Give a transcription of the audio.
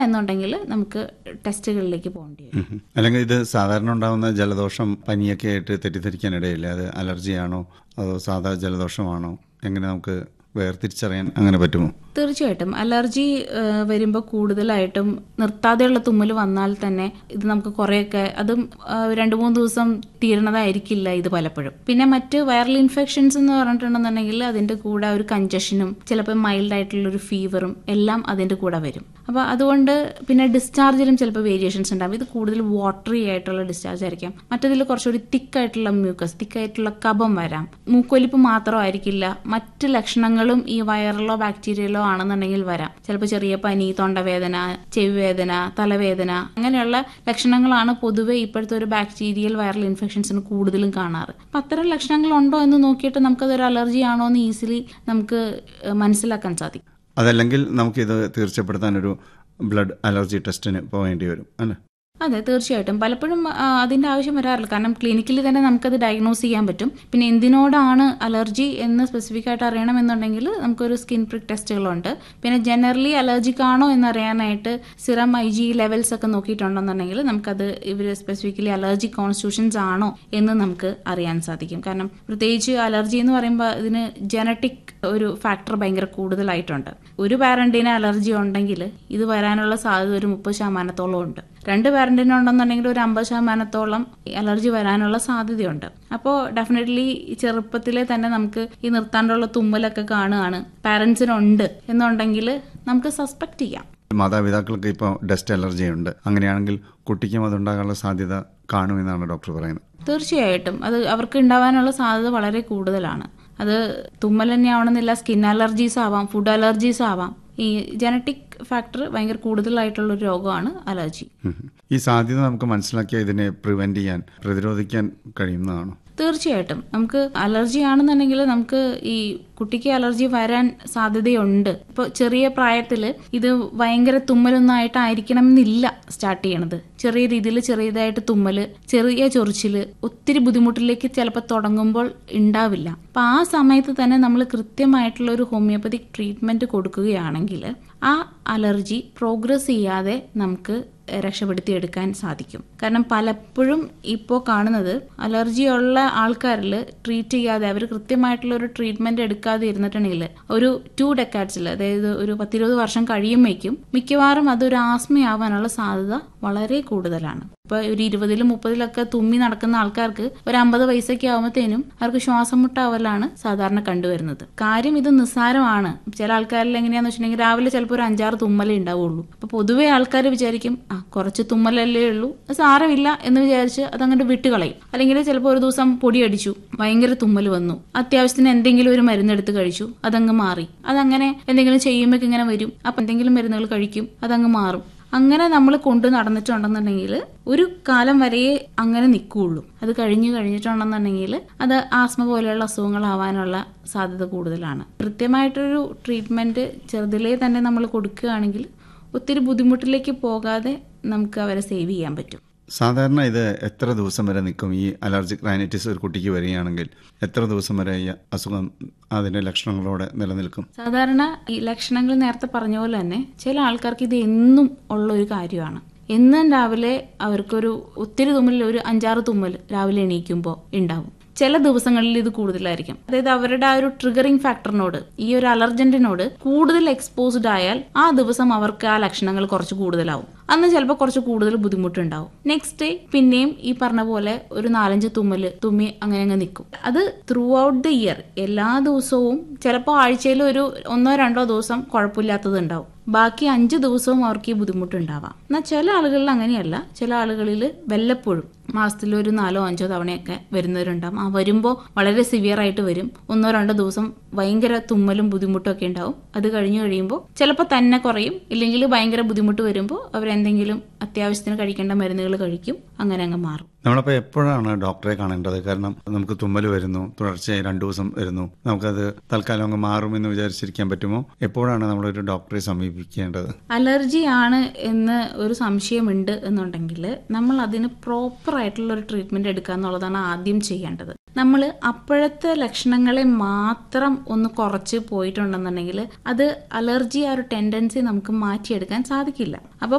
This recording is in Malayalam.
എന്നുണ്ടെങ്കിൽ നമുക്ക് ടെസ്റ്റുകളിലേക്ക് പോകേണ്ടി വരും ഉം. അല്ലെങ്കിൽ ഇത് സാധാരണ ഉണ്ടാകുന്ന ജലദോഷം പനിയൊക്കെ ആയിട്ട് തെറ്റിദ്ധരിക്കാനിടയില്ല അത് അലർജിയാണോ അതോ സാധാ ജലദോഷമാണോ എങ്ങനെ നമുക്ക് വേർതിരിച്ചറിയാൻ അങ്ങനെ പറ്റുമോ തീർച്ചയായിട്ടും അലർജി വരുമ്പോൾ കൂടുതലായിട്ടും നിർത്താതെയുള്ള തുമ്മൽ വന്നാൽ തന്നെ ഇത് നമുക്ക് കുറേയൊക്കെ അതും ആ, രണ്ട് മൂന്ന് ദിവസം തീരണതായിരിക്കില്ല ഇത് പലപ്പോഴും പിന്നെ മറ്റ് വൈറൽ ഇൻഫെക്ഷൻസ് എന്ന് പറഞ്ഞിട്ടുണ്ടെന്നുണ്ടെങ്കിൽ അതിന്റെ കൂടെ ഒരു കഞ്ചഷനും ചിലപ്പോൾ മൈൽഡ് ആയിട്ടുള്ള ഒരു ഫീവറും എല്ലാം അതിന്റെ കൂടെ വരും അപ്പോൾ അതുകൊണ്ട് പിന്നെ ഡിസ്ചാർജിലും ചിലപ്പോൾ വേരിയേഷൻസ് ഉണ്ടാവും ഇത് കൂടുതൽ വാട്ടറി ആയിട്ടുള്ള ഡിസ്ചാർജ് ആയിരിക്കാം മറ്റതിൽ കുറച്ചുകൂടി തിക്കായിട്ടുള്ള മ്യൂക്കസ് തിക്കായിട്ടുള്ള കഫം വരാം മൂക്കൊലിപ്പ് മാത്രമായിരിക്കില്ല മറ്റ് ലക്ഷണങ്ങളും ഈ വൈറലോ ബാക്ടീരിയലോ ആണെന്നുണ്ടെങ്കിൽ വരാം ചിലപ്പോൾ ചെറിയ പനി തൊണ്ടവേദന ചെവി വേദന തലവേദന അങ്ങനെയുള്ള ലക്ഷണങ്ങളാണ് പൊതുവെ ഇപ്പോഴത്തെ ഒരു ബാക്ടീരിയൽ വൈറൽ ഇൻഫെക്ഷൻസിന് കൂടുതലും കാണാറ് അപ്പം അത്തരം ലക്ഷണങ്ങൾ ഉണ്ടോ എന്ന് നോക്കിയിട്ട് നമുക്കതൊരു അലർജി ആണോ എന്ന് ഈസിലി നമുക്ക് ഏഹ്, മനസ്സിലാക്കാൻ സാധിക്കും അതല്ലെങ്കിൽ നമുക്കിത് തീർച്ചപ്പെടുത്താൻ ഒരു ബ്ലഡ് അലർജി ടെസ്റ്റിന് പോകേണ്ടി വരും അല്ലേ അതെ തീർച്ചയായിട്ടും പലപ്പോഴും ആ, അതിന്റെ ആവശ്യം വരാറില്ല കാരണം ക്ലിനിക്കിൽ തന്നെ നമുക്കത് ഡയഗ്നോസ് ചെയ്യാൻ പറ്റും പിന്നെ എന്തിനോടാണ് അലർജി എന്ന് സ്പെസിഫിക് ആയിട്ട് അറിയണമെന്നുണ്ടെങ്കിൽ നമുക്കൊരു സ്കിൻ പ്രിക് ടെസ്റ്റുകളുണ്ട് പിന്നെ ജനറലി അലർജിക് ആണോ എന്നറിയാനായിട്ട് സിറം ഐ ജി ലെവൽസ് ഒക്കെ നോക്കിയിട്ടുണ്ടെന്നുണ്ടെങ്കിൽ നമുക്കത് ഇവർ സ്പെസിഫിക്കലി അലർജി കോൺസ്റ്റിറ്റ്യൂഷൻസ് ആണോ എന്ന് നമുക്ക് അറിയാൻ സാധിക്കും കാരണം പ്രത്യേകിച്ച് അലർജി എന്ന് പറയുമ്പോൾ ഇതിന് ജനറ്റിക് ഒരു ഫാക്ടർ ഭയങ്കര കൂടുതലായിട്ടുണ്ട് ഒരു പാരന്റിന് അലർജി ഉണ്ടെങ്കിൽ ഇത് വരാനുള്ള സാധ്യത ഒരു മുപ്പത് ശതമാനത്തോളം ഉണ്ട് രണ്ട് പാരന്റിന് ഉണ്ടെന്നുണ്ടെങ്കിൽ ഒരു അമ്പത് ശതമാനത്തോളം അലർജി വരാനുള്ള സാധ്യതയുണ്ട് അപ്പോൾ ഡെഫിനറ്റ്ലി ചെറുപ്പത്തിലെ തന്നെ നമുക്ക് ഈ നിർത്താണ്ടുള്ള തുമ്മലൊക്കെ കാണുകയാണ് പാരന്റ്സിനുണ്ട് എന്നുണ്ടെങ്കിൽ നമുക്ക് സസ്പെക്ട് ചെയ്യാം മാതാപിതാക്കൾക്ക് ഇപ്പോൾ ഡസ്റ്റ് അലർജി ഉണ്ട് അങ്ങനെയാണെങ്കിൽ കുട്ടിക്കും അതുണ്ടാകാനുള്ള സാധ്യത കാണുമെന്നാണ് ഡോക്ടർ പറയുന്നത് തീർച്ചയായിട്ടും അത് അവർക്ക് ഉണ്ടാവാനുള്ള സാധ്യത വളരെ കൂടുതലാണ് അത് തുമ്മൽ തന്നെ ആവണമെന്നില്ല സ്കിൻ അലർജീസ് ആവാം ഫുഡ് അലർജീസ് ആവാം ഈ ജനറ്റിക് ഫാക്ടർ ഭയങ്കര കൂടുതലായിട്ടുള്ള ഒരു രോഗമാണ് അലർജി ഉം. ഈ സാധ്യത നമുക്ക് മനസ്സിലാക്കിയാൽ ഇതിനെ പ്രിവെന്റ് ചെയ്യാൻ പ്രതിരോധിക്കാൻ കഴിയുന്നതാണോ തീർച്ചയായിട്ടും നമുക്ക് അലർജി ആണെന്നുണ്ടെങ്കിൽ നമുക്ക് ഈ കുട്ടിക്ക് അലർജി വരാൻ സാധ്യതയുണ്ട് ഇപ്പോൾ ചെറിയ പ്രായത്തിൽ ഇത് ഭയങ്കര തുമ്മലൊന്നും ആയിട്ടായിരിക്കണം എന്നില്ല സ്റ്റാർട്ട് ചെയ്യണത് ചെറിയ രീതിയിൽ ചെറിയതായിട്ട് തുമ്മല് ചെറിയ ചൊറിച്ചില് ഒത്തിരി ബുദ്ധിമുട്ടിലേക്ക് ചിലപ്പോൾ തുടങ്ങുമ്പോൾ ഉണ്ടാവില്ല അപ്പം ആ സമയത്ത് തന്നെ നമ്മൾ കൃത്യമായിട്ടുള്ള ഒരു ഹോമിയോപ്പതിക് ട്രീറ്റ്മെന്റ് കൊടുക്കുകയാണെങ്കിൽ ആ അലർജി പ്രോഗ്രസ് ചെയ്യാതെ നമുക്ക് രക്ഷപ്പെടുത്തിയെടുക്കാൻ സാധിക്കും കാരണം പലപ്പോഴും ഇപ്പോൾ കാണുന്നത് അലർജിയുള്ള ആൾക്കാരിൽ ട്രീറ്റ് ചെയ്യാതെ അവർ കൃത്യമായിട്ടുള്ള ഒരു ട്രീറ്റ്മെന്റ് എടുക്കാതെ ഇരുന്നിട്ടുണ്ടെങ്കിൽ ഒരു ടു ഡെക്കാഡ്സിൽ അതായത് ഒരു പത്തിരുപത് വർഷം കഴിയുമ്പോഴേക്കും മിക്കവാറും അതൊരു ആസ്മയാവാനുള്ള സാധ്യത വളരെ കൂടുതലാണ് ഇപ്പൊ ഒരു ഇരുപതിലും മുപ്പതിലൊക്കെ തുമ്മി നടക്കുന്ന ആൾക്കാർക്ക് ഒരു അമ്പത് വയസ്സൊക്കെ ആകുമ്പോഴത്തേനും അവർക്ക് ശ്വാസം മുട്ടാവലാണ് സാധാരണ കണ്ടുവരുന്നത് കാര്യം ഇത് നിസ്സാരമാണ് ചില ആൾക്കാരിൽ എങ്ങനെയാന്ന് വെച്ചിട്ടുണ്ടെങ്കിൽ രാവിലെ ചിലപ്പോൾ ഒരു അഞ്ചാറ് തുമ്മലേ ഉണ്ടാവുള്ളൂ അപ്പൊ പൊതുവെ ആൾക്കാർ വിചാരിക്കും ആ കുറച്ച് തുമ്മലല്ലേ ഉള്ളൂ അത് സാരമില്ല എന്ന് വിചാരിച്ച് അതങ്ങോട്ട് വിട്ടുകളയും അല്ലെങ്കിൽ ചിലപ്പോൾ ഒരു ദിവസം പൊടിയടിച്ചു ഭയങ്കര തുമ്മൽ വന്നു അത്യാവശ്യത്തിന് എന്തെങ്കിലും ഒരു മരുന്നെടുത്ത് കഴിച്ചു അതങ്ങ് മാറി അതങ്ങനെ എന്തെങ്കിലും ചെയ്യുമ്പോൾ ഇങ്ങനെ വരും അപ്പൊ എന്തെങ്കിലും മരുന്നുകൾ കഴിക്കും അതങ്ങ് മാറും അങ്ങനെ നമ്മൾ കൊണ്ടു നടന്നിട്ടുണ്ടെന്നുണ്ടെങ്കിൽ ഒരു കാലം വരെയേ അങ്ങനെ നിൽക്കുകയുള്ളൂ അത് കഴിഞ്ഞു കഴിഞ്ഞിട്ടുണ്ടെന്നുണ്ടെങ്കിൽ അത് ആസ്മ പോലെയുള്ള അസുഖങ്ങളാവാനുള്ള സാധ്യത കൂടുതലാണ് കൃത്യമായിട്ടൊരു ട്രീറ്റ്മെന്റ് ചെറുതിലേ തന്നെ നമ്മൾ കൊടുക്കുകയാണെങ്കിൽ ഒത്തിരി ബുദ്ധിമുട്ടിലേക്ക് പോകാതെ നമുക്ക് അവരെ സേവ് ചെയ്യാൻ പറ്റും സാധാരണ ഇത് എത്ര ദിവസം വരെ നിൽക്കും ഈ അലർജിക് റൈനൈറ്റിസ് ഒരു കുട്ടിക്ക് വരികയാണെങ്കിൽ എത്ര ദിവസം വരെ ഈ അസുഖം അതിന്റെ ലക്ഷണങ്ങളോടെ നിലനിൽക്കും സാധാരണ ഈ ലക്ഷണങ്ങൾ നേരത്തെ പറഞ്ഞ പോലെ തന്നെ ചില ആൾക്കാർക്ക് ഇത് എന്നും ഉള്ള ഒരു കാര്യമാണ് എന്നും രാവിലെ അവർക്കൊരു ഒത്തിരി തുമ്മൽ ഒരു അഞ്ചാറ് തുമ്മൽ രാവിലെ എണീക്കുമ്പോൾ ഉണ്ടാവും ചില ദിവസങ്ങളിൽ ഇത് കൂടുതലായിരിക്കും അതായത് അവരുടെ ആ ഒരു ട്രിഗറിംഗ് ഫാക്ടറിനോട് ഈ ഒരു അലർജന്റിനോട് കൂടുതൽ എക്സ്പോസ്ഡ് ആയാൽ ആ ദിവസം അവർക്ക് ആ ലക്ഷണങ്ങൾ കുറച്ച് കൂടുതലാവും അന്ന് ചിലപ്പോൾ കുറച്ച് കൂടുതൽ ബുദ്ധിമുട്ടുണ്ടാവും നെക്സ്റ്റ് ഡേ പിന്നെയും ഈ പറഞ്ഞ പോലെ ഒരു നാലഞ്ച് തുമ്മല് തുമ്മി അങ്ങനെ അങ്ങ് നിൽക്കും അത് ത്രൂ ഔട്ട് ദ ഇയർ എല്ലാ ദിവസവും ചിലപ്പോൾ ആഴ്ചയിൽ ഒരു ഒന്നോ രണ്ടോ ദിവസം കുഴപ്പമില്ലാത്തത് ഉണ്ടാവും ബാക്കി അഞ്ച് ദിവസവും അവർക്ക് ഈ ബുദ്ധിമുട്ടുണ്ടാവാം എന്നാൽ ചില ആളുകളിൽ അങ്ങനെയല്ല ചില ആളുകളിൽ വല്ലപ്പോഴും മാസത്തിൽ ഒരു നാലോ അഞ്ചോ തവണയൊക്കെ വരുന്നവരുണ്ടാവും ആ വരുമ്പോൾ വളരെ സിവിയർ ആയിട്ട് വരും ഒന്നോ രണ്ടോ ദിവസം ഭയങ്കര തുമ്മലും ബുദ്ധിമുട്ടും ഒക്കെ ഉണ്ടാവും അത് കഴിഞ്ഞു കഴിയുമ്പോൾ ചിലപ്പോൾ തന്നെ കുറയും ഇല്ലെങ്കിൽ ഭയങ്കര ബുദ്ധിമുട്ട് വരുമ്പോൾ അവരെന്തെങ്കിലും അത്യാവശ്യത്തിന് കഴിക്കേണ്ട മരുന്നുകൾ കഴിക്കും അങ്ങനെ അങ്ങ് മാറും നമ്മളപ്പോൾ എപ്പോഴാണ് ഡോക്ടറെ കാണേണ്ടത് കാരണം നമുക്ക് തുമ്മൽ വരുന്നു തുടർച്ചയായി രണ്ടു ദിവസം വരുന്നു നമുക്കത് തൽക്കാലം അങ്ങ് മാറുമെന്ന് വിചാരിച്ചിരിക്കാൻ പറ്റുമോ എപ്പോഴാണ് നമ്മളൊരു ഡോക്ടറെ സമീപിക്കേണ്ടത് അലർജി ആണ് എന്ന് ഒരു സംശയമുണ്ട് എന്നുണ്ടെങ്കിൽ നമ്മൾ അതിന് പ്രോപ്പർ ആയിട്ടുള്ള ഒരു ട്രീറ്റ്മെന്റ് എടുക്കുക എന്നുള്ളതാണ് ആദ്യം ചെയ്യേണ്ടത് നമ്മൾ അപ്പോഴത്തെ ലക്ഷണങ്ങളെ മാത്രം ഒന്ന് കുറച്ച് പോയിട്ടുണ്ടെന്നുണ്ടെങ്കിൽ അത് അലർജി ആ ഒരു ടെൻഡൻസി നമുക്ക് മാറ്റിയെടുക്കാൻ സാധിക്കില്ല അപ്പോൾ